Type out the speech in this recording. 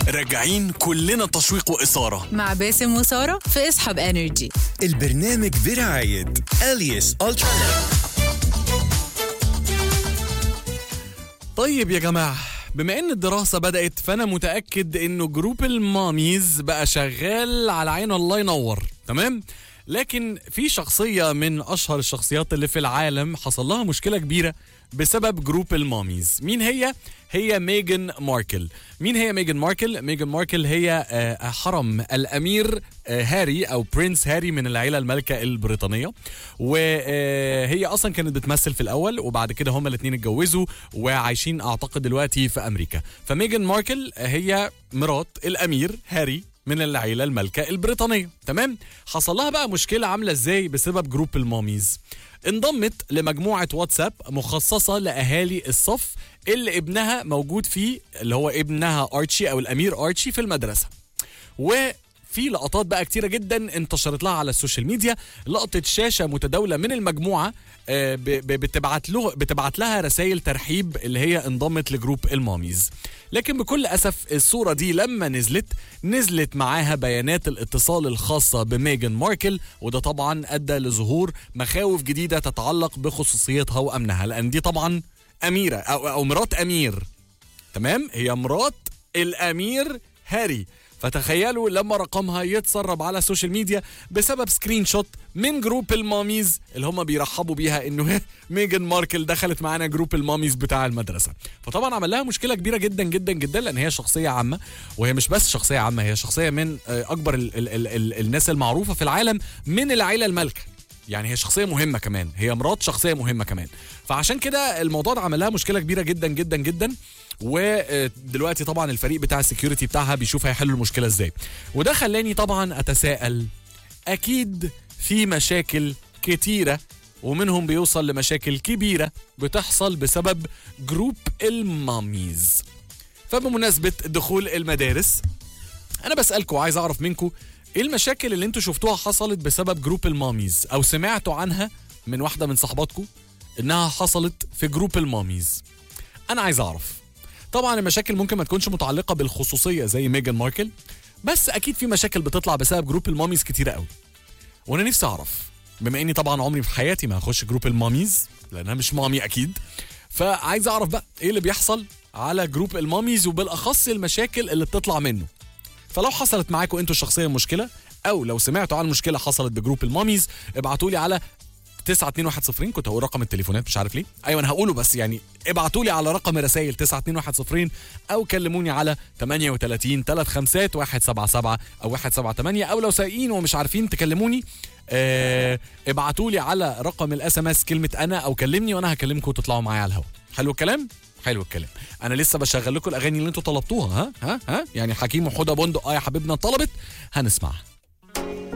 راجعين كلنا تشويق وإثارة مع باسم وسارة في اصحاب انرجي البرنامج برعاية أليس ألترا طيب يا جماعة بما ان الدراسة بدأت فانا متأكد انه جروب الماميز بقى شغال على عين الله ينور تمام لكن في شخصية من اشهر الشخصيات اللي في العالم حصل لها مشكلة كبيرة بسبب جروب الماميز مين هي؟ هي ميجن ماركل مين هي ميجن ماركل؟ ميجن ماركل هي آه، حرم الامير آه، هاري او برنس هاري من العيله المالكه البريطانيه وهي اصلا كانت بتمثل في الاول وبعد كده هما الاثنين اتجوزوا وعايشين اعتقد دلوقتي في امريكا فميجن ماركل هي مرات الامير هاري من العيله المالكه البريطانيه تمام حصل لها بقى مشكله عامله ازاي بسبب جروب الماميز انضمت لمجموعه واتساب مخصصه لاهالي الصف اللي ابنها موجود فيه اللي هو ابنها ارتشي او الامير ارتشي في المدرسه وفي لقطات بقى كتيره جدا انتشرت لها على السوشيال ميديا لقطه شاشه متداوله من المجموعه آه، ب- ب- بتبعت له بتبعت لها رسائل ترحيب اللي هي انضمت لجروب الماميز لكن بكل اسف الصوره دي لما نزلت نزلت معاها بيانات الاتصال الخاصه بميجن ماركل وده طبعا ادى لظهور مخاوف جديده تتعلق بخصوصيتها وامنها لان دي طبعا اميره او, أو مرات امير تمام هي مرات الامير هاري فتخيلوا لما رقمها يتسرب على السوشيال ميديا بسبب سكرين شوت من جروب الماميز اللي هم بيرحبوا بيها انه ميجن ماركل دخلت معانا جروب الماميز بتاع المدرسه فطبعا عمل لها مشكله كبيره جدا جدا جدا لان هي شخصيه عامه وهي مش بس شخصيه عامه هي شخصيه من آه، اكبر ال ال ال ال الناس المعروفه في العالم من العيله المالكه يعني هي شخصيه مهمه كمان هي مرات شخصيه مهمه كمان فعشان كده الموضوع ده عمل لها مشكله كبيره جدا جدا جدا ودلوقتي طبعا الفريق بتاع السكيورتي بتاعها بيشوف هيحلوا المشكله ازاي وده خلاني طبعا اتساءل اكيد في مشاكل كتيره ومنهم بيوصل لمشاكل كبيره بتحصل بسبب جروب الماميز فبمناسبه دخول المدارس انا بسالكم وعايز اعرف منكم ايه المشاكل اللي انتوا شفتوها حصلت بسبب جروب الماميز او سمعتوا عنها من واحده من صحباتكم انها حصلت في جروب الماميز انا عايز اعرف طبعا المشاكل ممكن ما تكونش متعلقه بالخصوصيه زي ميجان ماركل بس اكيد في مشاكل بتطلع بسبب جروب الماميز كتيره قوي وانا نفسي اعرف بما اني طبعا عمري في حياتي ما هخش جروب الماميز لانها مش مامي اكيد فعايز اعرف بقى ايه اللي بيحصل على جروب الماميز وبالاخص المشاكل اللي بتطلع منه فلو حصلت معاكم انتوا شخصيا مشكله او لو سمعتوا عن مشكله حصلت بجروب الماميز ابعتوا لي على 92110 كنت هقول رقم التليفونات مش عارف ليه ايوه انا هقوله بس يعني ابعتوا لي على رقم الرسائل 92110 او كلموني على 38 35 177 او 178 او لو سايقين ومش عارفين تكلموني آه ابعتوا لي على رقم الاس ام اس كلمه انا او كلمني وانا هكلمكم وتطلعوا معايا على الهواء حلو الكلام حلو الكلام انا لسه بشغل لكم الاغاني اللي انتوا طلبتوها ها ها ها يعني حكيم وحوده بندق اه يا حبيبنا طلبت هنسمعها